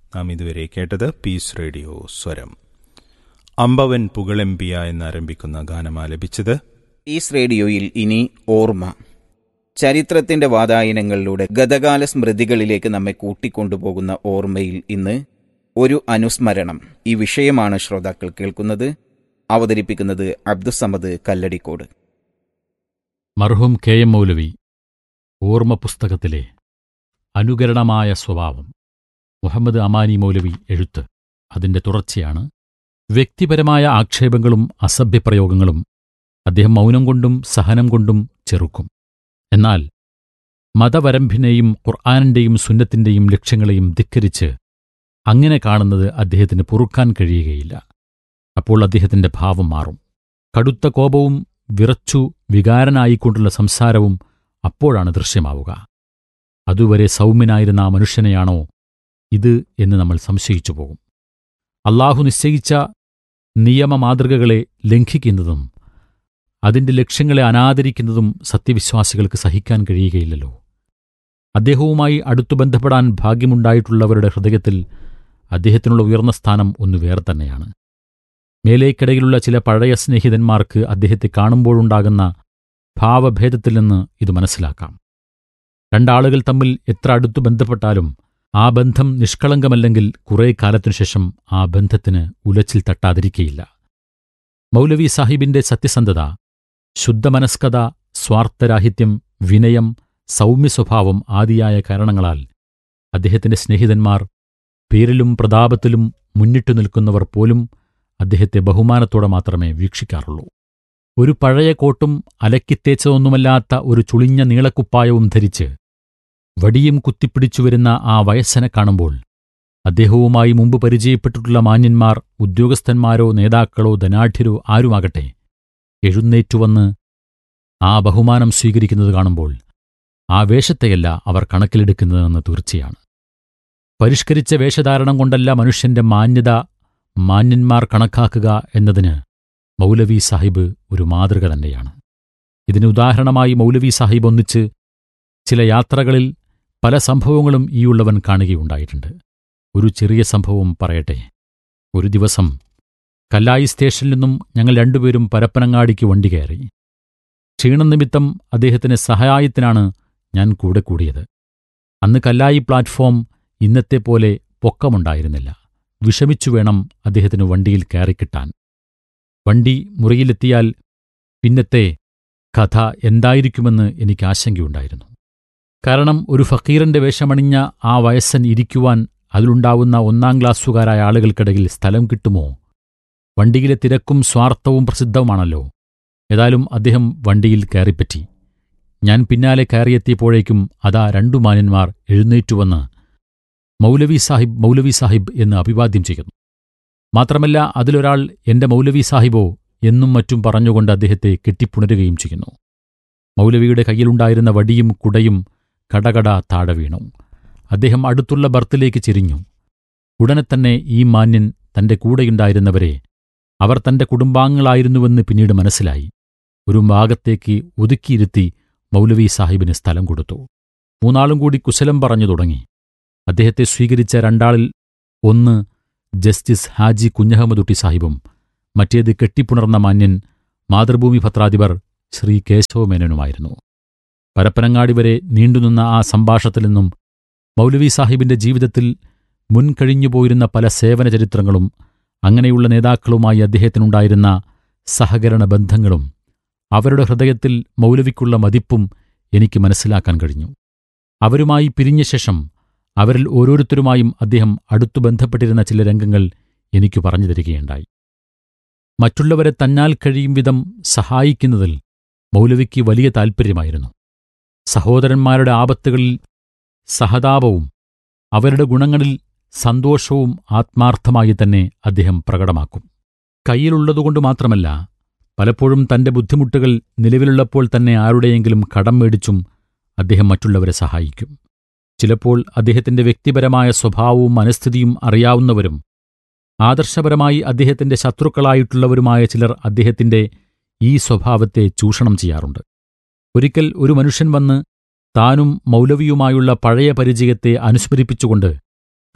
നാം ഇതുവരെ കേട്ടത് പീസ് റേഡിയോ സ്വരം അമ്പവൻ പുകളെമ്പിയ എന്നാരംഭിക്കുന്ന ഗാനം ആലപിച്ചത് ഈസ് റേഡിയോയിൽ ഇനി ഓർമ്മ ചരിത്രത്തിന്റെ വാതായനങ്ങളിലൂടെ ഗതകാല സ്മൃതികളിലേക്ക് നമ്മെ കൂട്ടിക്കൊണ്ടുപോകുന്ന ഓർമ്മയിൽ ഇന്ന് ഒരു അനുസ്മരണം ഈ വിഷയമാണ് ശ്രോതാക്കൾ കേൾക്കുന്നത് അവതരിപ്പിക്കുന്നത് അബ്ദുസമദ് കല്ലടിക്കോട് മർഹൂം കെ എം മൗലവി ഓർമ്മ പുസ്തകത്തിലെ അനുകരണമായ സ്വഭാവം മുഹമ്മദ് അമാനി മൗലവി എഴുത്ത് അതിന്റെ തുടർച്ചയാണ് വ്യക്തിപരമായ ആക്ഷേപങ്ങളും അസഭ്യപ്രയോഗങ്ങളും അദ്ദേഹം മൗനം കൊണ്ടും സഹനം കൊണ്ടും ചെറുക്കും എന്നാൽ മതവരമ്പിനെയും ഖുർആാനിന്റെയും സുന്നത്തിന്റെയും ലക്ഷ്യങ്ങളെയും ധിക്കരിച്ച് അങ്ങനെ കാണുന്നത് അദ്ദേഹത്തിന് പൊറുക്കാൻ കഴിയുകയില്ല അപ്പോൾ അദ്ദേഹത്തിന്റെ ഭാവം മാറും കടുത്ത കോപവും വിറച്ചു വികാരനായിക്കൊണ്ടുള്ള സംസാരവും അപ്പോഴാണ് ദൃശ്യമാവുക അതുവരെ സൗമ്യനായിരുന്ന ആ മനുഷ്യനെയാണോ ഇത് എന്ന് നമ്മൾ സംശയിച്ചു പോകും അള്ളാഹു നിശ്ചയിച്ച നിയമമാതൃകകളെ ലംഘിക്കുന്നതും അതിന്റെ ലക്ഷ്യങ്ങളെ അനാദരിക്കുന്നതും സത്യവിശ്വാസികൾക്ക് സഹിക്കാൻ കഴിയുകയില്ലല്ലോ അദ്ദേഹവുമായി അടുത്തു ബന്ധപ്പെടാൻ ഭാഗ്യമുണ്ടായിട്ടുള്ളവരുടെ ഹൃദയത്തിൽ അദ്ദേഹത്തിനുള്ള ഉയർന്ന സ്ഥാനം ഒന്ന് വേറെ തന്നെയാണ് മേലേക്കിടയിലുള്ള ചില പഴയ സ്നേഹിതന്മാർക്ക് അദ്ദേഹത്തെ കാണുമ്പോഴുണ്ടാകുന്ന ഭാവഭേദത്തിൽ നിന്ന് ഇത് മനസ്സിലാക്കാം രണ്ടാളുകൾ തമ്മിൽ എത്ര അടുത്തു ബന്ധപ്പെട്ടാലും ആ ബന്ധം നിഷ്കളങ്കമല്ലെങ്കിൽ കുറേ കാലത്തിനുശേഷം ആ ബന്ധത്തിന് ഉലച്ചിൽ തട്ടാതിരിക്കയില്ല മൗലവി സാഹിബിന്റെ സത്യസന്ധത ശുദ്ധമനസ്കത സ്വാർത്ഥരാഹിത്യം വിനയം സൗമ്യസ്വഭാവം ആദിയായ കാരണങ്ങളാൽ അദ്ദേഹത്തിന്റെ സ്നേഹിതന്മാർ പേരിലും പ്രതാപത്തിലും മുന്നിട്ടു നിൽക്കുന്നവർ പോലും അദ്ദേഹത്തെ ബഹുമാനത്തോടെ മാത്രമേ വീക്ഷിക്കാറുള്ളൂ ഒരു പഴയ കോട്ടും അലക്കിത്തേച്ചതൊന്നുമല്ലാത്ത ഒരു ചുളിഞ്ഞ നീളക്കുപ്പായവും ധരിച്ച് വടിയും കുത്തിപ്പിടിച്ചു വരുന്ന ആ വയസ്സനെ കാണുമ്പോൾ അദ്ദേഹവുമായി മുമ്പ് പരിചയപ്പെട്ടിട്ടുള്ള മാന്യന്മാർ ഉദ്യോഗസ്ഥന്മാരോ നേതാക്കളോ ധനാഢ്യരോ ആരുമാകട്ടെ എഴുന്നേറ്റുവന്ന് ആ ബഹുമാനം സ്വീകരിക്കുന്നത് കാണുമ്പോൾ ആ വേഷത്തെയല്ല അവർ കണക്കിലെടുക്കുന്നതെന്ന് തീർച്ചയാണ് പരിഷ്കരിച്ച വേഷധാരണം കൊണ്ടല്ല മനുഷ്യന്റെ മാന്യത മാന്യന്മാർ കണക്കാക്കുക എന്നതിന് മൗലവി സാഹിബ് ഒരു മാതൃക തന്നെയാണ് ഇതിന് ഉദാഹരണമായി മൗലവി സാഹിബ് ഒന്നിച്ച് ചില യാത്രകളിൽ പല സംഭവങ്ങളും ഈയുള്ളവൻ കാണുകയുണ്ടായിട്ടുണ്ട് ഒരു ചെറിയ സംഭവം പറയട്ടെ ഒരു ദിവസം കല്ലായി സ്റ്റേഷനിൽ നിന്നും ഞങ്ങൾ രണ്ടുപേരും പരപ്പനങ്ങാടിക്ക് വണ്ടി കയറി ക്ഷീണം നിമിത്തം അദ്ദേഹത്തിന് സഹായത്തിനാണ് ഞാൻ കൂടെ കൂടിയത് അന്ന് കല്ലായി പ്ലാറ്റ്ഫോം ഇന്നത്തെ പോലെ പൊക്കമുണ്ടായിരുന്നില്ല വിഷമിച്ചു വേണം അദ്ദേഹത്തിന് വണ്ടിയിൽ കയറിക്കിട്ടാൻ വണ്ടി മുറിയിലെത്തിയാൽ പിന്നത്തെ കഥ എന്തായിരിക്കുമെന്ന് എനിക്ക് ആശങ്കയുണ്ടായിരുന്നു കാരണം ഒരു ഫക്കീറിന്റെ വേഷമണിഞ്ഞ ആ വയസ്സൻ ഇരിക്കുവാൻ അതിലുണ്ടാവുന്ന ഒന്നാം ക്ലാസ്സുകാരായ ആളുകൾക്കിടയിൽ സ്ഥലം കിട്ടുമോ വണ്ടിയിലെ തിരക്കും സ്വാർത്ഥവും പ്രസിദ്ധവുമാണല്ലോ ഏതായാലും അദ്ദേഹം വണ്ടിയിൽ കയറിപ്പറ്റി ഞാൻ പിന്നാലെ കയറിയെത്തിയപ്പോഴേക്കും അതാ രണ്ടു മാന്യന്മാർ എഴുന്നേറ്റുവന്ന് മൗലവി സാഹിബ് മൗലവി സാഹിബ് എന്ന് അഭിവാദ്യം ചെയ്യുന്നു മാത്രമല്ല അതിലൊരാൾ എന്റെ മൗലവി സാഹിബോ എന്നും മറ്റും പറഞ്ഞുകൊണ്ട് അദ്ദേഹത്തെ കെട്ടിപ്പുണരുകയും ചെയ്യുന്നു മൗലവിയുടെ കയ്യിലുണ്ടായിരുന്ന വടിയും കുടയും കടകട താഴെ വീണു അദ്ദേഹം അടുത്തുള്ള ബർത്തിലേക്ക് ചെരിഞ്ഞു ഉടനെ തന്നെ ഈ മാന്യൻ തന്റെ കൂടെയുണ്ടായിരുന്നവരെ അവർ തന്റെ കുടുംബാംഗങ്ങളായിരുന്നുവെന്ന് പിന്നീട് മനസ്സിലായി ഒരു ഭാഗത്തേക്ക് ഒതുക്കിയിരുത്തി മൗലവി സാഹിബിന് സ്ഥലം കൊടുത്തു മൂന്നാളും കൂടി കുശലം പറഞ്ഞു തുടങ്ങി അദ്ദേഹത്തെ സ്വീകരിച്ച രണ്ടാളിൽ ഒന്ന് ജസ്റ്റിസ് ഹാജി കുഞ്ഞഹമ്മദുട്ടി സാഹിബും മറ്റേത് കെട്ടിപ്പുണർന്ന മാന്യൻ മാതൃഭൂമി പത്രാധിപർ ശ്രീ കേശവമേനനുമായിരുന്നു പരപ്പനങ്ങാടി വരെ നീണ്ടുനിന്ന ആ സംഭാഷണത്തിൽ നിന്നും മൗലവി സാഹിബിന്റെ ജീവിതത്തിൽ മുൻകഴിഞ്ഞുപോയിരുന്ന പല സേവന ചരിത്രങ്ങളും അങ്ങനെയുള്ള നേതാക്കളുമായി അദ്ദേഹത്തിനുണ്ടായിരുന്ന സഹകരണ ബന്ധങ്ങളും അവരുടെ ഹൃദയത്തിൽ മൗലവിക്കുള്ള മതിപ്പും എനിക്ക് മനസ്സിലാക്കാൻ കഴിഞ്ഞു അവരുമായി പിരിഞ്ഞ ശേഷം അവരിൽ ഓരോരുത്തരുമായും അദ്ദേഹം അടുത്തു ബന്ധപ്പെട്ടിരുന്ന ചില രംഗങ്ങൾ എനിക്ക് പറഞ്ഞു തരികയുണ്ടായി മറ്റുള്ളവരെ തന്നാൽ കഴിയും വിധം സഹായിക്കുന്നതിൽ മൗലവിക്ക് വലിയ താൽപ്പര്യമായിരുന്നു സഹോദരന്മാരുടെ ആപത്തുകളിൽ സഹതാപവും അവരുടെ ഗുണങ്ങളിൽ സന്തോഷവും ആത്മാർത്ഥമായി തന്നെ അദ്ദേഹം പ്രകടമാക്കും കയ്യിലുള്ളതുകൊണ്ട് മാത്രമല്ല പലപ്പോഴും തന്റെ ബുദ്ധിമുട്ടുകൾ നിലവിലുള്ളപ്പോൾ തന്നെ ആരുടെയെങ്കിലും കടം മേടിച്ചും അദ്ദേഹം മറ്റുള്ളവരെ സഹായിക്കും ചിലപ്പോൾ അദ്ദേഹത്തിന്റെ വ്യക്തിപരമായ സ്വഭാവവും മനസ്ഥിതിയും അറിയാവുന്നവരും ആദർശപരമായി അദ്ദേഹത്തിന്റെ ശത്രുക്കളായിട്ടുള്ളവരുമായ ചിലർ അദ്ദേഹത്തിന്റെ ഈ സ്വഭാവത്തെ ചൂഷണം ചെയ്യാറുണ്ട് ഒരിക്കൽ ഒരു മനുഷ്യൻ വന്ന് താനും മൗലവിയുമായുള്ള പഴയ പരിചയത്തെ അനുസ്മരിപ്പിച്ചുകൊണ്ട്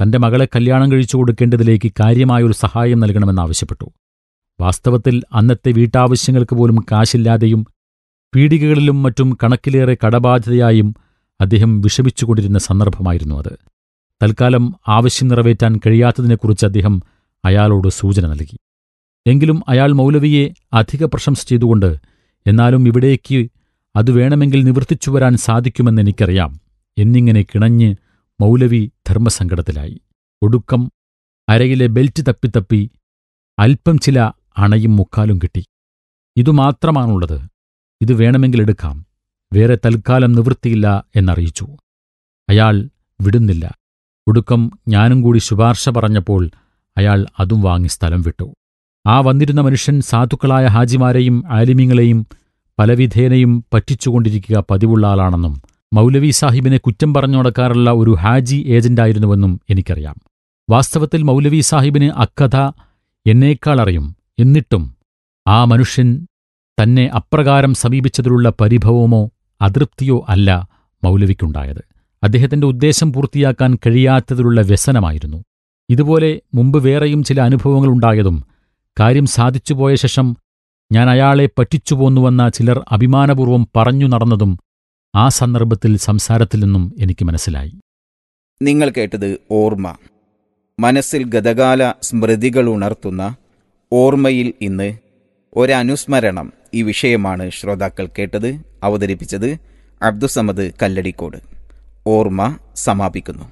തന്റെ മകളെ കല്യാണം കഴിച്ചു കൊടുക്കേണ്ടതിലേക്ക് കാര്യമായൊരു സഹായം നൽകണമെന്നാവശ്യപ്പെട്ടു വാസ്തവത്തിൽ അന്നത്തെ വീട്ടാവശ്യങ്ങൾക്ക് പോലും കാശില്ലാതെയും പീഡികകളിലും മറ്റും കണക്കിലേറെ കടബാധ്യതയായും അദ്ദേഹം വിഷമിച്ചുകൊണ്ടിരുന്ന സന്ദർഭമായിരുന്നു അത് തൽക്കാലം ആവശ്യം നിറവേറ്റാൻ കഴിയാത്തതിനെക്കുറിച്ച് അദ്ദേഹം അയാളോട് സൂചന നൽകി എങ്കിലും അയാൾ മൗലവിയെ അധിക പ്രശംസ ചെയ്തുകൊണ്ട് എന്നാലും ഇവിടേക്ക് അത് വേണമെങ്കിൽ നിവർത്തിച്ചു വരാൻ സാധിക്കുമെന്ന് എനിക്കറിയാം എന്നിങ്ങനെ കിണഞ്ഞ് മൗലവി ധർമ്മസങ്കടത്തിലായി ഒടുക്കം അരയിലെ ബെൽറ്റ് തപ്പിത്തപ്പി അല്പം ചില അണയും മുക്കാലും കിട്ടി ഇതുമാത്രമാണുള്ളത് ഇത് വേണമെങ്കിൽ എടുക്കാം വേറെ തൽക്കാലം നിവൃത്തിയില്ല എന്നറിയിച്ചു അയാൾ വിടുന്നില്ല ഒടുക്കം ഞാനും കൂടി ശുപാർശ പറഞ്ഞപ്പോൾ അയാൾ അതും വാങ്ങി സ്ഥലം വിട്ടു ആ വന്നിരുന്ന മനുഷ്യൻ സാധുക്കളായ ഹാജിമാരെയും ആലിമ്യങ്ങളെയും പലവിധേനയും പറ്റിച്ചുകൊണ്ടിരിക്കുക പതിവുള്ള ആളാണെന്നും മൗലവി സാഹിബിനെ കുറ്റം പറഞ്ഞു നടക്കാറുള്ള ഒരു ഹാജി ഏജന്റായിരുന്നുവെന്നും എനിക്കറിയാം വാസ്തവത്തിൽ മൗലവി സാഹിബിന് അക്കഥ എന്നേക്കാൾ അറിയും എന്നിട്ടും ആ മനുഷ്യൻ തന്നെ അപ്രകാരം സമീപിച്ചതിലുള്ള പരിഭവമോ അതൃപ്തിയോ അല്ല മൗലവിക്കുണ്ടായത് അദ്ദേഹത്തിന്റെ ഉദ്ദേശം പൂർത്തിയാക്കാൻ കഴിയാത്തതിലുള്ള വ്യസനമായിരുന്നു ഇതുപോലെ മുമ്പ് വേറെയും ചില അനുഭവങ്ങളുണ്ടായതും കാര്യം സാധിച്ചുപോയ ശേഷം ഞാൻ അയാളെ പറ്റിച്ചുപോന്നുവെന്ന ചിലർ അഭിമാനപൂർവ്വം പറഞ്ഞു നടന്നതും ആ സന്ദർഭത്തിൽ സംസാരത്തിൽ നിന്നും എനിക്ക് മനസ്സിലായി നിങ്ങൾ കേട്ടത് ഓർമ്മ മനസ്സിൽ ഗതകാല സ്മൃതികൾ ഉണർത്തുന്ന ഓർമ്മയിൽ ഇന്ന് ഒരനുസ്മരണം ഈ വിഷയമാണ് ശ്രോതാക്കൾ കേട്ടത് അവതരിപ്പിച്ചത് അബ്ദുസമദ് കല്ലടിക്കോട് ഓർമ്മ സമാപിക്കുന്നു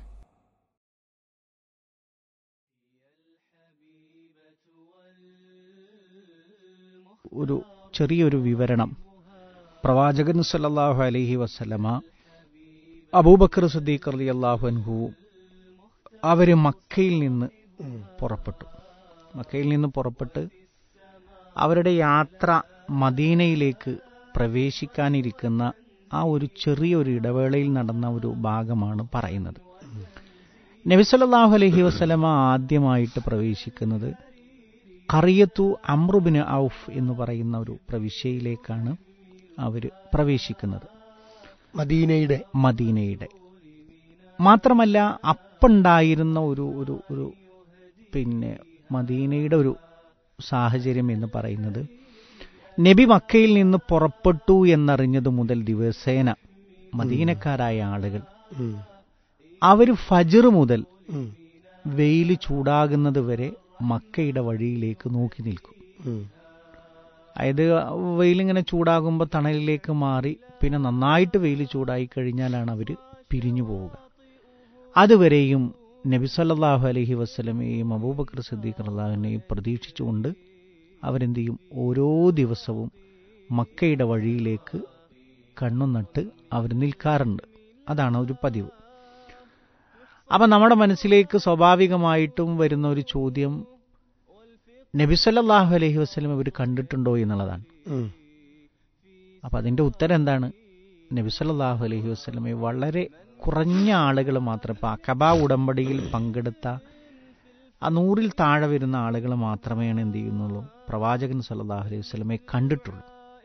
ഒരു ചെറിയൊരു വിവരണം പ്രവാചകൻ സല്ലല്ലാഹു അലൈഹി വസല്ലമ അബൂബക്കർ സുദ്ദീഖ് അലി അള്ളാഹു അൻഹു അവര് മക്കയിൽ നിന്ന് പുറപ്പെട്ടു മക്കയിൽ നിന്ന് പുറപ്പെട്ട് അവരുടെ യാത്ര മദീനയിലേക്ക് പ്രവേശിക്കാനിരിക്കുന്ന ആ ഒരു ചെറിയൊരു ഇടവേളയിൽ നടന്ന ഒരു ഭാഗമാണ് പറയുന്നത് നബിസല്ലാഹു അലൈഹി വസ്ലമ ആദ്യമായിട്ട് പ്രവേശിക്കുന്നത് കറിയത്തു അമ്രുബിന് ഔഫ് എന്ന് പറയുന്ന ഒരു പ്രവിശ്യയിലേക്കാണ് അവർ പ്രവേശിക്കുന്നത് മദീനയുടെ മദീനയുടെ മാത്രമല്ല അപ്പുണ്ടായിരുന്ന ഒരു ഒരു ഒരു പിന്നെ മദീനയുടെ ഒരു സാഹചര്യം എന്ന് പറയുന്നത് നബി മക്കയിൽ നിന്ന് പുറപ്പെട്ടു എന്നറിഞ്ഞതു മുതൽ ദിവസേന മദീനക്കാരായ ആളുകൾ ഉം, അവർ ഫജർ മുതൽ ഉം, വെയിൽ ചൂടാകുന്നത് വരെ മക്കയുടെ വഴിയിലേക്ക് നോക്കി നിൽക്കും ഉം, അതായത് വെയിലിങ്ങനെ ചൂടാകുമ്പോൾ തണലിലേക്ക് മാറി പിന്നെ നന്നായിട്ട് വെയിൽ ചൂടായി കഴിഞ്ഞാലാണ് അവർ പിരിഞ്ഞു പോവുക അതുവരെയും നബി സല്ലല്ലാഹു അലൈഹി വസ്ലമയെയും അബൂബക്കർ സിദ്ദീഖ് അള്ളാഹുവിനെയും പ്രതീക്ഷിച്ചുകൊണ്ട് അവരെന്ത് ചെയ്യും ഓരോ ദിവസവും മക്കയുടെ വഴിയിലേക്ക് കണ്ണും നട്ട് അവർ നിൽക്കാറുണ്ട് അതാണ് ഒരു പതിവ് അപ്പം നമ്മുടെ മനസ്സിലേക്ക് സ്വാഭാവികമായിട്ടും വരുന്ന ഒരു ചോദ്യം നബി സല്ലല്ലാഹു അലൈഹി വസ്ലം ഇവർ കണ്ടിട്ടുണ്ടോ എന്നുള്ളതാണ് ഉം, അപ്പം അതിൻ്റെ ഉത്തരം എന്താണ് നബി സല്ലല്ലാഹു അലൈഹി വസ്ലമെ വളരെ കുറഞ്ഞ ആളുകൾ മാത്രം ഇപ്പം അക്കബ ഉടമ്പടിയിൽ പങ്കെടുത്ത ആ നൂറിൽ താഴെ വരുന്ന ആളുകൾ മാത്രമേ എന്ത് ചെയ്യുന്നുള്ളൂ പ്രവാചകൻ സല്ലല്ലാഹു അലൈഹി വസ്ലമെ കണ്ടിട്ടുള്ളൂ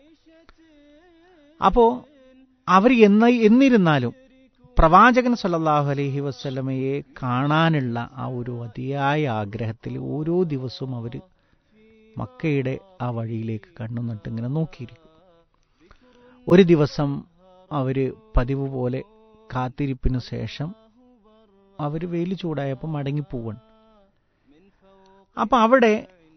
അപ്പോൾ അവർ എന്ന എന്നിരുന്നാലും പ്രവാചകൻ സല്ലല്ലാഹു അലൈഹി വസ്ലമയെ കാണാനുള്ള ആ ഒരു അതിയായ ആഗ്രഹത്തിൽ ഓരോ ദിവസവും അവർ മക്കയുടെ ആ വഴിയിലേക്ക് കണ്ണു നട്ടിങ്ങനെ നോക്കിയിരിക്കും ഒരു ദിവസം അവർ പതിവ് പോലെ കാത്തിരിപ്പിന് ശേഷം അവർ വെയിൽ ചൂടായപ്പോൾ മടങ്ങിപ്പോവാണ് അപ്പം അവിടെ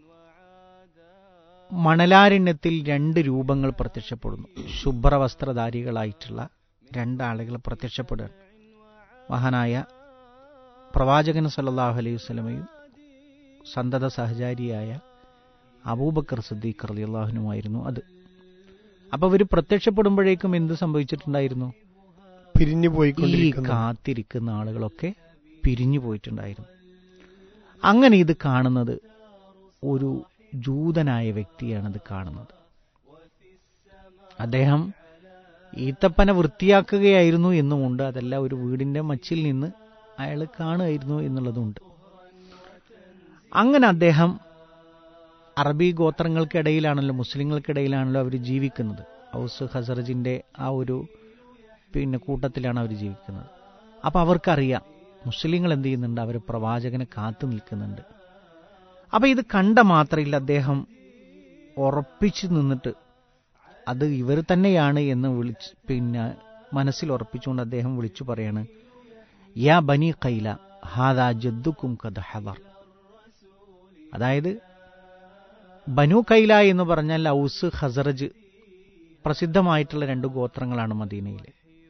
മണലാരണ്യത്തിൽ രണ്ട് രൂപങ്ങൾ പ്രത്യക്ഷപ്പെടുന്നു ശുഭ്രവസ്ത്രധാരികളായിട്ടുള്ള രണ്ടാളുകൾ പ്രത്യക്ഷപ്പെടുകയാണ് മഹാനായ പ്രവാചകൻ സല്ലല്ലാഹു അലൈഹി വസല്ലമയും സന്തത സഹചാരിയായ അബൂബക്കർ സിദ്ദീഖ് റളിയല്ലാഹുനുമായിരുന്നു അത് അപ്പൊ ഇവർ പ്രത്യക്ഷപ്പെടുമ്പോഴേക്കും എന്ത് സംഭവിച്ചിട്ടുണ്ടായിരുന്നു പിരിഞ്ഞു ഈ പോയിക്കൊണ്ടിരിക്കുന്നു കാത്തിരിക്കുന്ന ആളുകളൊക്കെ പിരിഞ്ഞു പോയിട്ടുണ്ടായിരുന്നു അങ്ങനെ ഇത് കാണുന്നത് ഒരു ജൂതനായ വ്യക്തിയാണിത് കാണുന്നത് അദ്ദേഹം ഈത്തപ്പന വൃത്തിയാക്കുകയായിരുന്നു എന്നുമുണ്ട് അതല്ല ഒരു വീടിന്റെ മച്ചിൽ നിന്ന് അയാൾ കാണുമായിരുന്നു എന്നുള്ളതുണ്ട് അങ്ങനെ അദ്ദേഹം അറബി ഗോത്രങ്ങൾക്കിടയിലാണല്ലോ മുസ്ലിങ്ങൾക്കിടയിലാണല്ലോ അവർ ജീവിക്കുന്നത് ഔസ് ഹസറജിന്റെ ആ ഒരു പിന്നെ കൂട്ടത്തിലാണ് അവർ ജീവിക്കുന്നത് അപ്പോൾ അവർക്കറിയാം മുസ്ലിങ്ങൾ എന്ത് ചെയ്യുന്നുണ്ട് അവർ പ്രവാചകനെ കാത്തു നിൽക്കുന്നുണ്ട് അപ്പൊ ഇത് കണ്ട മാത്രയിൽ അദ്ദേഹം ഉറപ്പിച്ചു നിന്നിട്ട് അത് ഇവർ തന്നെയാണ് എന്ന് വിളിച്ച് പിന്നെ മനസ്സിൽ ഉറപ്പിച്ചുകൊണ്ട് അദ്ദേഹം വിളിച്ചു പറയാണ് യാ ബനി കൈല ഹാദാ ജദ്ദുക്കും കഥ ഹദർ അതായത് ബനു കൈല എന്ന് പറഞ്ഞാൽ ഔസ് ഹസറജ് പ്രസിദ്ധമായിട്ടുള്ള രണ്ട് ഗോത്രങ്ങളാണ് മദീനയിൽ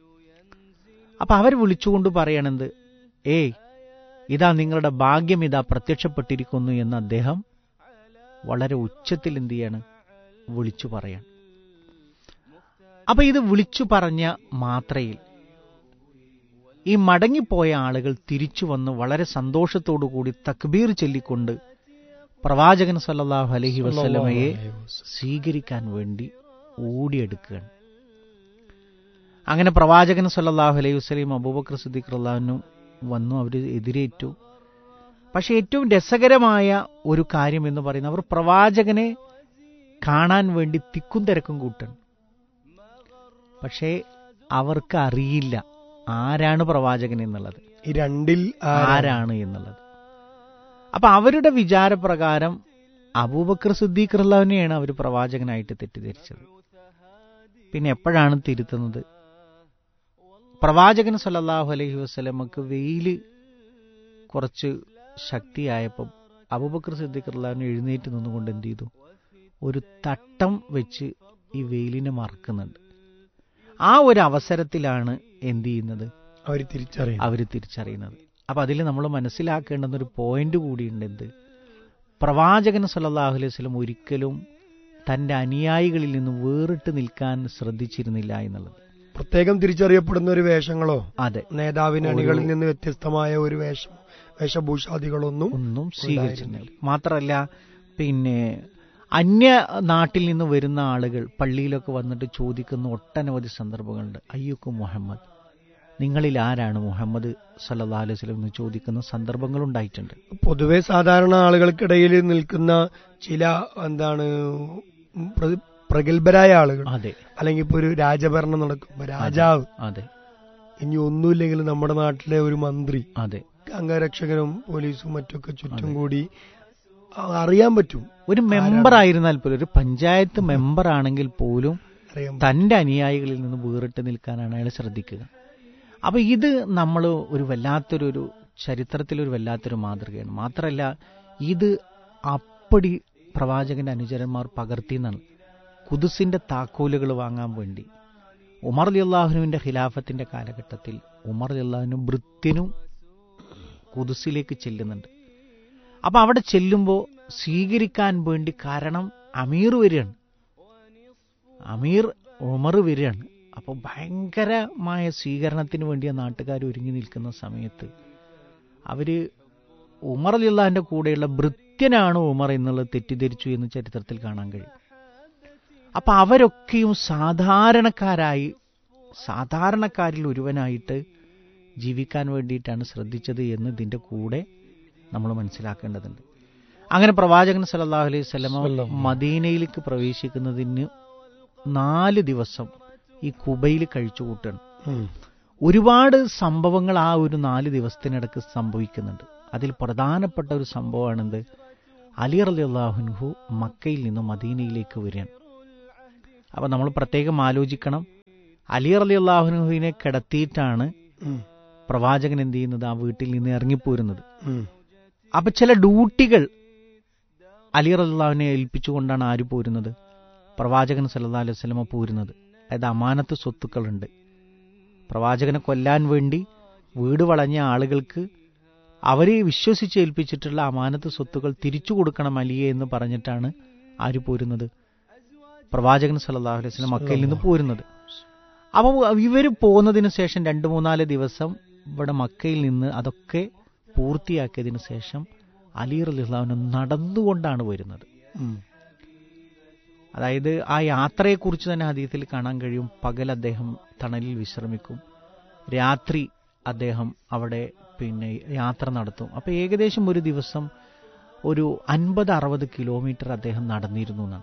അപ്പൊ അവർ വിളിച്ചുകൊണ്ട് പറയണത് ഏയ് ഇതാ നിങ്ങളുടെ ഭാഗ്യം ഇതാ പ്രത്യക്ഷപ്പെട്ടിരിക്കുന്നു എന്ന് അദ്ദേഹം വളരെ ഉച്ചത്തിൽ എന്ത് ചെയ്യാണ് വിളിച്ചു പറയാൻ അപ്പൊ ഇത് വിളിച്ചു പറഞ്ഞ മാത്രയിൽ ഈ മടങ്ങിപ്പോയ ആളുകൾ തിരിച്ചു വന്ന് വളരെ സന്തോഷത്തോടു കൂടി തക്ബീർ ചൊല്ലിക്കൊണ്ട് പ്രവാചകൻ സല്ലല്ലാഹു അലൈഹി വസല്ലമയെ സ്വീകരിക്കാൻ വേണ്ടി ഓടിയെടുക്കുകയാണ് അങ്ങനെ പ്രവാചകൻ സല്ലല്ലാഹു അലൈഹി വസല്ലം അബൂബക്കർ സിദ്ദീഖ് റളിയല്ലാഹു വന്നു അവർ എതിരേറ്റു പക്ഷെ ഏറ്റവും രസകരമായ ഒരു കാര്യം എന്ന് പറയുന്നത് അവർ പ്രവാചകനെ കാണാൻ വേണ്ടി തിക്കും തിരക്കും കൂട്ടണം പക്ഷേ അവർക്ക് അറിയില്ല ആരാണ് പ്രവാചകൻ എന്നുള്ളത് ഈ രണ്ടിൽ ആരാണ്? ആരാണ് എന്നുള്ളത് അപ്പൊ അവരുടെ വിചാരപ്രകാരം അബൂബക്കർ സിദ്ദീഖ് റഹ്ലാവിനെയാണ് അവർ പ്രവാചകനായിട്ട് തെറ്റിദ്ധരിച്ചത് പിന്നെ എപ്പോഴാണ് തിരുത്തുന്നത് പ്രവാചകൻ സല്ലല്ലാഹു അലൈഹി വസല്ലമക്ക് വെയില് കുറച്ച് ശക്തിയായപ്പം അബൂബക്കർ സിദ്ദീഖ് റഹ്ലാവിനെ എഴുന്നേറ്റ് നിന്നുകൊണ്ട് എന്ത് ചെയ്തു ഒരു തട്ടം വെച്ച് ഈ വെയിലിനെ മറക്കുന്നുണ്ട് ആ ഒരു അവസരത്തിലാണ് എന്ത് ചെയ്യുന്നത് അവർ തിരിച്ചറിയും അവർ തിരിച്ചറിയുന്നത് അപ്പൊ അതിൽ നമ്മൾ മനസ്സിലാക്കേണ്ടുന്ന ഒരു പോയിന്റ് കൂടിയുണ്ട് എന്ത് പ്രവാചകൻ സല്ലല്ലാഹു അലൈഹി വസല്ലം ഒരിക്കലും തന്റെ അനുയായികളിൽ നിന്ന് വേറിട്ട് നിൽക്കാൻ ശ്രദ്ധിച്ചിരുന്നില്ല എന്നുള്ളത് പ്രത്യേകം തിരിച്ചറിയപ്പെടുന്ന ഒരു വേഷങ്ങളോ അതെ നേതാവിന് അണികളിൽ നിന്ന് വ്യത്യസ്തമായ ഒരു വേഷം വേഷഭൂഷാദികളൊന്നും ഒന്നും സ്വീകരിച്ചിരുന്നില്ല മാത്രമല്ല പിന്നെ അന്യ നാട്ടിൽ നിന്ന് വരുന്ന ആളുകൾ പള്ളിയിലൊക്കെ വന്നിട്ട് ചോദിക്കുന്ന ഒട്ടനവധി സന്ദർഭങ്ങളുണ്ട് അയ്യുക്കും മുഹമ്മദ് നിങ്ങളിൽ ആരാണ് മുഹമ്മദ് സല്ലല്ലാഹു അലൈഹി വസല്ലം എന്ന് ചോദിക്കുന്ന സന്ദർഭങ്ങൾ ഉണ്ടായിട്ടുണ്ട് പൊതുവെ സാധാരണ ആളുകൾക്കിടയിൽ നിൽക്കുന്ന ചില എന്താണ് പ്ര- പ്രഗത്ഭരായ ആളുകൾ അതെ അല്ലെങ്കിൽ ഇപ്പൊ ഒരു രാജഭരണം നടക്കുമ്പോ രാജാവ് അതെ ഇനി ഒന്നുമില്ലെങ്കിൽ നമ്മുടെ നാട്ടിലെ ഒരു മന്ത്രി അതെ അംഗരക്ഷകരും പോലീസും മറ്റൊക്കെ ചുറ്റും കൂടി അ- അറിയാൻ പറ്റും ഒരു മെമ്പർ ആയിരുന്നാൽ പോലും ഒരു പഞ്ചായത്ത് മെമ്പർ ആണെങ്കിൽ പോലും അറിയാൻ പറ്റും. തന്റെ അനുയായികളിൽ നിന്ന് വേറിട്ട് നിൽക്കാനാണ് അയാൾ ശ്രദ്ധിക്കുക അപ്പൊ ഇത് നമ്മൾ ഒരു വല്ലാത്തൊരു ഒരു ചരിത്രത്തിലൊരു വല്ലാത്തൊരു മാതൃകയാണ് മാത്രമല്ല ഇത് അപ്പടി പ്രവാചകന്റെ അനുചരന്മാർ പകർത്തിയെന്നാണ് കുതുസിന്റെ താക്കോലുകൾ വാങ്ങാൻ വേണ്ടി ഉമർ അള്ളാഹുനുവിന്റെ ഖിലാഫത്തിന്റെ കാലഘട്ടത്തിൽ ഉമർ അള്ളാഹുനും ഭൃത്യനും കുതുസിലേക്ക് ചെല്ലുന്നുണ്ട് അപ്പൊ അവിടെ ചെല്ലുമ്പോൾ സ്വീകരിക്കാൻ വേണ്ടി കാരണം അമീർ വരികയാണ് അമീർ ഉമർ വരികയാണ് അപ്പോൾ ഭയങ്കരമായ സ്വീകരണത്തിന് വേണ്ടി ആ നാട്ടുകാർ ഒരുങ്ങി നിൽക്കുന്ന സമയത്ത് അവര് ഉമർ അലിള്ളാഹിന്റെ കൂടെയുള്ള ഭൃത്യനാണ് ഉമർ എന്നുള്ളത് തെറ്റിദ്ധരിച്ചു എന്ന് ചരിത്രത്തിൽ കാണാൻ കഴിയും അപ്പൊ അവരൊക്കെയും സാധാരണക്കാരായി സാധാരണക്കാരിൽ ഒരുവനായിട്ട് ജീവിക്കാൻ വേണ്ടിയിട്ടാണ് ശ്രദ്ധിച്ചത് എന്ന് ഇതിന്റെ കൂടെ നമ്മൾ മനസ്സിലാക്കേണ്ടതുണ്ട് അങ്ങനെ പ്രവാചകൻ സല്ലല്ലാഹു അലൈഹി വസല്ലമ മദീനയിലേക്ക് പ്രവേശിക്കുന്നതിന് നാല് ദിവസം ഈ കുബയിൽ കഴിച്ചു കൂട്ടണം ഉം. ഒരുപാട് സംഭവങ്ങൾ ആ ഒരു നാല് ദിവസത്തിനിടക്ക് സംഭവിക്കുന്നുണ്ട് അതിൽ പ്രധാനപ്പെട്ട ഒരു സംഭവമാണെന്ത് അലി റലി അള്ളാഹുൻഹു മക്കയിൽ നിന്ന് മദീനയിലേക്ക് വരികയാണ് അപ്പൊ നമ്മൾ പ്രത്യേകം ആലോചിക്കണം അലി റലി അള്ളാഹുൻഹുവിനെ കിടത്തിയിട്ടാണ് ഉം. പ്രവാചകൻ എന്ത് ചെയ്യുന്നത് ആ വീട്ടിൽ നിന്ന് ഇറങ്ങിപ്പോരുന്നത് ഉം. അപ്പൊ ചില ഡ്യൂട്ടികൾ അലി റല്ലാവിനെ ഏൽപ്പിച്ചുകൊണ്ടാണ് ആര് പോരുന്നത് പ്രവാചകൻ സല്ലല്ലാഹു അലൈഹി വസല്ലമ പോരുന്നത് അതായത് അമാനത്ത് സ്വത്തുക്കളുണ്ട് പ്രവാചകനെ കൊല്ലാൻ വേണ്ടി വീട് വളഞ്ഞ ആളുകൾക്ക് അവരെ വിശ്വസിച്ച് ഏൽപ്പിച്ചിട്ടുള്ള അമാനത്ത് സ്വത്തുക്കൾ തിരിച്ചു കൊടുക്കണം അലിയെ എന്ന് പറഞ്ഞിട്ടാണ് ആര് പോരുന്നത് പ്രവാചകൻ സല്ലല്ലാഹു അലൈഹി വസല്ലം മക്കയിൽ നിന്ന് പോരുന്നത് അപ്പോൾ ഇവർ പോകുന്നതിന് ശേഷം രണ്ട് മൂന്നാല് ദിവസം ഇവിടെ മക്കയിൽ നിന്ന് അതൊക്കെ പൂർത്തിയാക്കിയതിന് ശേഷം അലി റലിഹ്ലാവിന് നടന്നുകൊണ്ടാണ് വരുന്നത് ഉം. അതായത് ആ യാത്രയെക്കുറിച്ച് തന്നെ ഹദീസിൽ കാണാൻ കഴിയും പകൽ അദ്ദേഹം തണലിൽ വിശ്രമിക്കും രാത്രി അദ്ദേഹം അവിടെ പിന്നെ യാത്ര നടത്തും അപ്പൊ ഏകദേശം ഒരു ദിവസം ഒരു അൻപത് അറുപത് കിലോമീറ്റർ അദ്ദേഹം നടന്നിരുന്നു എന്നാണ്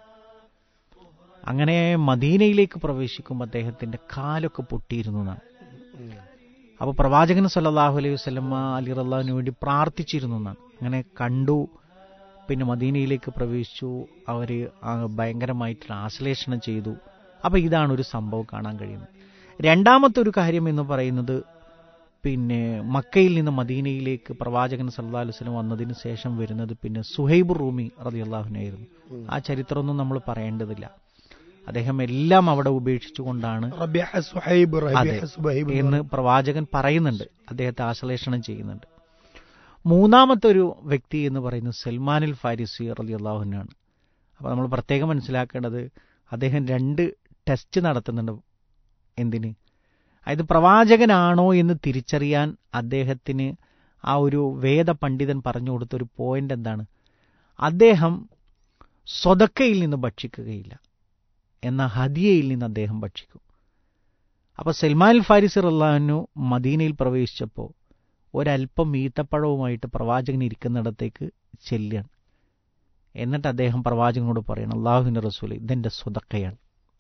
അങ്ങനെ മദീനയിലേക്ക് പ്രവേശിക്കുമ്പോൾ അദ്ദേഹത്തിന്റെ കാലൊക്കെ പൊട്ടിയിരുന്നു എന്നാണ് അപ്പോൾ പ്രവാചകൻ സല്ലല്ലാഹു അലൈഹി വസല്ലമ അലി റല്ലാഹുവിന് വേണ്ടി പ്രാർത്ഥിച്ചിരുന്നു എന്നാണ് അങ്ങനെ കണ്ടു പിന്നെ മദീനയിലേക്ക് പ്രവേശിച്ചു അവർ ഭയങ്കരമായിട്ട് ആശ്ലേഷണം ചെയ്തു അപ്പോൾ ഇതാണ് ഒരു സംഭവം കാണാൻ കഴിയുന്നത് രണ്ടാമത്തെ ഒരു കാര്യം എന്ന് പറയുന്നത് പിന്നെ മക്കയിൽ നിന്ന് മദീനയിലേക്ക് പ്രവാചകൻ സല്ലല്ലാഹു അലൈഹി വസല്ലം വന്നതിന് ശേഷം വരുന്നത് പിന്നെ സുഹൈബ് റൂമി റളിയല്ലാഹുനായിരുന്നു ആ ചരിത്രമൊന്നും നമ്മൾ പറയേണ്ടതില്ല അദ്ദേഹം എല്ലാം അവിടെ ഉപേക്ഷിച്ചുകൊണ്ടാണ് റബിഹ സുഹൈബ് അതെ റബിഹ സുബൈബ് എന്ന് പ്രവാചകൻ പറയുന്നുണ്ട് അദ്ദേഹത്തെ ആശ്ലേഷണം ചെയ്യുന്നുണ്ട് മൂന്നാമത്തെ ഒരു വ്യക്തി എന്ന് പറയുന്നത് സൽമാനിൽ ഫാരിസി റലി അള്ളാഹുനാണ് അപ്പോൾ നമ്മൾ പ്രത്യേകം മനസ്സിലാക്കേണ്ടത് അദ്ദേഹം രണ്ട് ടെസ്റ്റ് നടത്തുന്നുണ്ട് എന്തിന് അതായത് പ്രവാചകനാണോ എന്ന് തിരിച്ചറിയാൻ അദ്ദേഹത്തിന് ആ ഒരു വേദ പണ്ഡിതൻ പറഞ്ഞു കൊടുത്ത ഒരു പോയിന്റ് എന്താണ് അദ്ദേഹം സ്വതക്കയിൽ നിന്ന് ഭക്ഷിക്കുകയില്ല എന്ന ഹദിയയിൽ നിന്ന് അദ്ദേഹം ഭക്ഷിക്കും അപ്പോൾ സൽമാൻ ഫാരിസ് റല്ലാഹു മദീനയിൽ പ്രവേശിച്ചപ്പോൾ ഒരല്പം ഈത്തപ്പഴവുമായിട്ട് പ്രവാചകൻ ഇരിക്കുന്നിടത്തേക്ക് ചെല്ലുകയാണ് എന്നിട്ട് അദ്ദേഹം പ്രവാചകനോട് പറയണം അള്ളാഹുവിൻ്റെ റസൂൽ ഇതെൻ്റെ സ്വതക്കയാണ്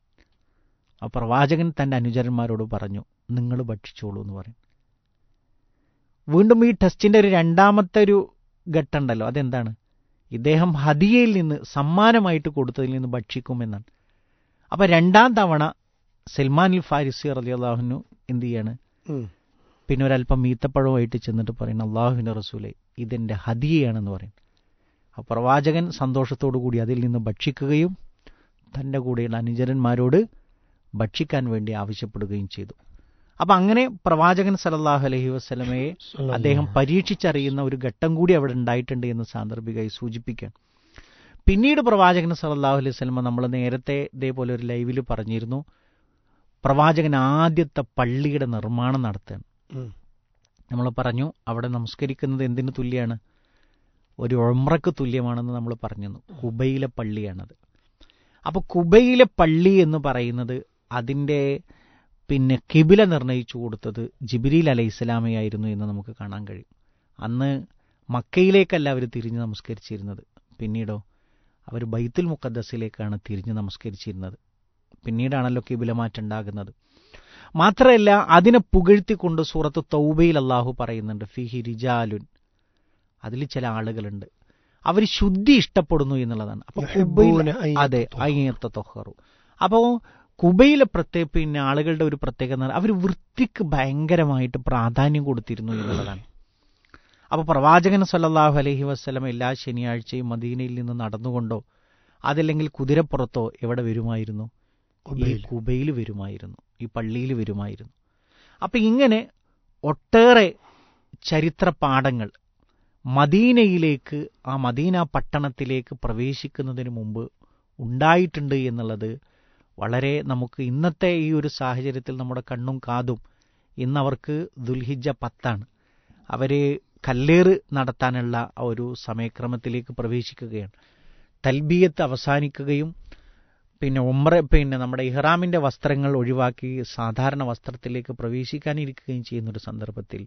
ആ പ്രവാചകൻ തൻ്റെ അനുചരന്മാരോട് പറഞ്ഞു നിങ്ങൾ ഭക്ഷിച്ചോളൂ എന്ന് പറയും വീണ്ടും ഈ ടെസ്റ്റിൻ്റെ ഒരു രണ്ടാമത്തെ ഒരു ഘട്ടമുണ്ടല്ലോ അതെന്താണ് ഇദ്ദേഹം ഹദിയയിൽ നിന്ന് സമ്മാനമായിട്ട് കൊടുത്തതിൽ നിന്ന് ഭക്ഷിക്കുമെന്നാണ് അപ്പം രണ്ടാം തവണ സൽമാനിൽ ഫാരിസി റലി അള്ളാഹുനു എന്ത് ചെയ്യാണ് ഉം. പിന്നെ ഒരല്പം മീത്തപ്പഴവുമായിട്ട് ചെന്നിട്ട് പറയുന്ന അള്ളാഹുവിൻ്റെ റസൂലെ ഇതെൻ്റെ ഹദിയയാണെന്ന് പറയും ആ പ്രവാചകൻ സന്തോഷത്തോടു കൂടി അതിൽ നിന്ന് ഭക്ഷിക്കുകയും തൻ്റെ കൂടെയുള്ള അനുചരന്മാരോട് ഭക്ഷിക്കാൻ വേണ്ടി ആവശ്യപ്പെടുകയും ചെയ്തു അപ്പം അങ്ങനെ പ്രവാചകൻ സലല്ലാഹു അലഹി വസ്ലമയെ അദ്ദേഹം പരീക്ഷിച്ചറിയുന്ന ഒരു ഘട്ടം കൂടി അവിടെ ഉണ്ടായിട്ടുണ്ട് എന്ന് സാന്ദർഭികമായി സൂചിപ്പിക്കാൻ പിന്നീട് പ്രവാചകൻ സല്ലല്ലാഹു അലൈഹി വസല്ലമ നമ്മൾ നേരത്തെ ഇതേപോലെ ഒരു ലൈവിൽ പറഞ്ഞിരുന്നു പ്രവാചകൻ ആദ്യത്തെ പള്ളിയുടെ നിർമ്മാണം നടത്തുകയാണ് ഉം. നമ്മൾ പറഞ്ഞു അവിടെ നമസ്കരിക്കുന്നത് എന്തിനു തുല്യമാണ് ഒരു ഒമ്രക്ക് തുല്യമാണെന്ന് നമ്മൾ പറഞ്ഞിരുന്നു കുബയിലെ പള്ളിയാണത് അപ്പോൾ കുബയിലെ പള്ളി എന്ന് പറയുന്നത് അതിൻ്റെ പിന്നെ കിബില നിർണയിച്ചു കൊടുത്തത് ജിബിരിൽ അലൈഹി ഇസ്ലാമയായിരുന്നു എന്ന് നമുക്ക് കാണാൻ കഴിയും അന്ന് മക്കയിലേക്കല്ല അവർ തിരിഞ്ഞ് നമസ്കരിച്ചിരുന്നത് പിന്നീടോ അവർ ബൈത്തുൽ മുഖദ്ദസിലേക്കാണ് തിരിഞ്ഞ് നമസ്കരിച്ചിരുന്നത് പിന്നീടാണല്ലോ കിബില മാറ്റം ഉണ്ടാകുന്നത് മാത്രമല്ല അതിനെ പുകഴ്ത്തിക്കൊണ്ട് സൂറത്ത് തൗബയിൽ അള്ളാഹു പറയുന്നുണ്ട് ഫിഹി റിജാലുൻ അതിൽ ചില ആളുകളുണ്ട് അവർ ശുദ്ധി ഇഷ്ടപ്പെടുന്നു എന്നുള്ളതാണ് അപ്പൊ കുബയിൽ യുഹിബ്ബൂന അൻ അതെ യത്തഹറു. അയ്യത്ത തൊഹറു അപ്പോൾ കുബയിലെ പ്രത്യേക പിന്നെ ആളുകളുടെ ഒരു പ്രത്യേകത അവർ വൃത്തിക്ക് ഭയങ്കരമായിട്ട് പ്രാധാന്യം കൊടുത്തിരുന്നു എന്നുള്ളതാണ് അപ്പോൾ പ്രവാചകൻ സല്ലല്ലാഹു അലൈഹി വസ്ലം എല്ലാ ശനിയാഴ്ചയും മദീനയിൽ നിന്ന് നടന്നുകൊണ്ടോ അതല്ലെങ്കിൽ കുതിരപ്പുറത്തോ എവിടെ വരുമായിരുന്നു ഈ ഖുബൈൽ. കുബയിൽ വരുമായിരുന്നു ഈ പള്ളിയിൽ വരുമായിരുന്നു അപ്പം ഇങ്ങനെ ഒട്ടേറെ ചരിത്ര പാഠങ്ങൾ മദീനയിലേക്ക് ആ മദീന പട്ടണത്തിലേക്ക് പ്രവേശിക്കുന്നതിന് മുമ്പ് ഉണ്ടായിട്ടുണ്ട് എന്നുള്ളത് വളരെ നമുക്ക് ഇന്നത്തെ ഈ ഒരു സാഹചര്യത്തിൽ നമ്മുടെ കണ്ണും കാതും ഇന്നവർക്ക് ദുൽഹിജ പത്താണ് അവർ കല്ലേറ് നടത്താനുള്ള ആ ഒരു സമയക്രമത്തിലേക്ക് പ്രവേശിക്കുകയാണ് തൽബിയത്ത് അവസാനിക്കുകയും പിന്നെ ഉമ്ര പിന്നെ നമ്മുടെ ഇഹ്റാമിന്റെ വസ്ത്രങ്ങൾ ഒഴിവാക്കി സാധാരണ വസ്ത്രത്തിലേക്ക് പ്രവേശിക്കാനിരിക്കുകയും ചെയ്യുന്ന ഒരു സന്ദർഭത്തിൽ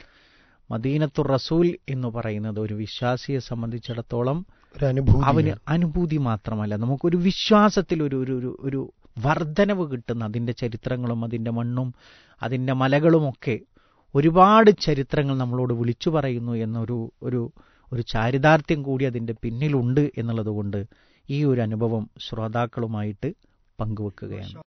മദീനത്തു റസൂൽ എന്ന് പറയുന്നത് ഒരു വിശ്വാസിയെ സംബന്ധിച്ചിടത്തോളം ഒരു അനുഭൂതി അവന് അനുഭൂതി മാത്രമല്ല നമുക്കൊരു വിശ്വാസത്തിൽ ഒരു ഒരു ഒരു ഒരു വർധനവ് കിട്ടുന്ന അതിൻ്റെ ചരിത്രങ്ങളും അതിൻ്റെ മണ്ണും അതിൻ്റെ മലകളുമൊക്കെ ഒരുപാട് ചരിത്രങ്ങൾ നമ്മളോട് വിളിച്ചു പറയുന്നു എന്നൊരു ഒരു ഒരു ചാരിതാർത്ഥ്യം കൂടി അതിൻ്റെ പിന്നിലുണ്ട് എന്നുള്ളത് കൊണ്ട് ഈ ഒരു അനുഭവം ശ്രോതാക്കളുമായിട്ട് പങ്കുവെക്കുകയാണ്